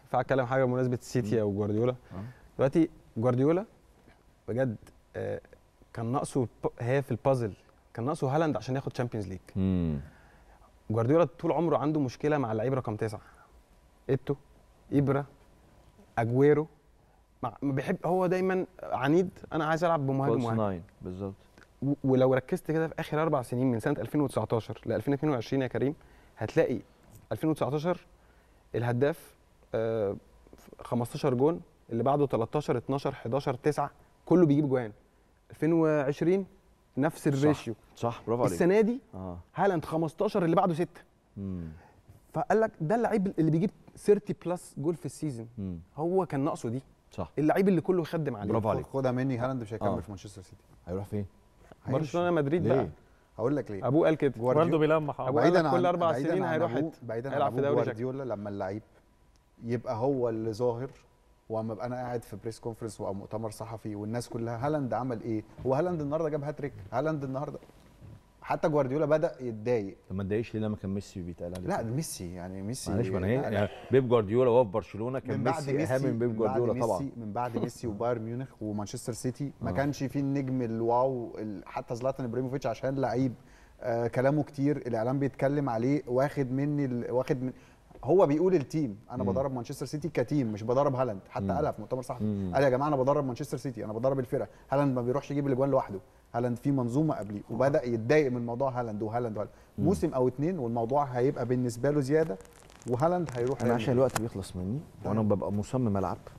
ينفع اتكلم حاجه بمناسبه السيتي او جوارديولا دلوقتي جوارديولا بجد آه، كان ناقصه الب- هي في البازل كان ناقصه هالاند عشان ياخد تشامبيونز ليج امم جوارديولا طول عمره عنده مشكله مع اللعيب رقم تسعة ايتو ابرا اجويرو مع ما بيحب هو دايما عنيد انا عايز العب بمهاجم فولس واحد ناين بالظبط و- ولو ركزت كده في اخر اربع سنين من سنه 2019 ل 2022 يا كريم هتلاقي 2019 الهداف آه، 15 جون اللي بعده 13 12 11 9 كله بيجيب جوان 2020 نفس الريشيو صح برافو عليك السنه دي اه هالاند 15 اللي بعده 6 امم فقال لك ده اللعيب اللي بيجيب 30 بلس جول في السيزون امم هو كان ناقصه دي صح اللعيب اللي كله يخدم عليه برافو عليك خدها مني هالاند مش هيكمل آه. في مانشستر سيتي هيروح فين؟ هيمشي. برشلونه مدريد بقى ليه؟ هقول لك ليه ابوه قال كده برضه بيلمح أبو اه قال لك بعيدا كل عن أربع بعيداً سنين عن هيروح أبوه- يت- بعيدا عن هيلعب في أبوه دوري جوارديولا لما اللعيب يبقى هو اللي ظاهر واما ابقى انا قاعد في بريس كونفرنس او مؤتمر صحفي والناس كلها هالاند عمل ايه؟ هو هالاند النهارده جاب هاتريك هالاند النهارده حتى جوارديولا بدا يتضايق طب ما اتضايقش ليه لما كان ميسي بيتقال عليه لا ده ميسي يعني ميسي معلش ما انا ايه لا، لا. يعني بيب جوارديولا وهو في برشلونه كان من بعد ميسي ميسي اهم من بيب من بعد جوارديولا طبعا ميسي من بعد ميسي وبايرن ميونخ ومانشستر سيتي ما آه. كانش فيه النجم الواو ال- حتى زلاتان ابراهيموفيتش عشان لعيب آه كلامه كتير الاعلام بيتكلم عليه واخد مني ال- واخد من هو بيقول التيم انا مم. بدرب مانشستر سيتي كتيم مش بدرب هالاند حتى مم. قالها في مؤتمر صحفي مم. قال يا جماعه انا بدرب مانشستر سيتي انا بدرب الفرقه هالاند ما بيروحش يجيب الاجوان لوحده هالاند في منظومه قبليه وبدا يتضايق من موضوع هالاند وهالاند وهالاند مم. موسم او اتنين والموضوع هيبقى بالنسبه له زياده وهالاند هيروح انا ريال عشان الوقت بيخلص مني وانا ببقى مصمم العب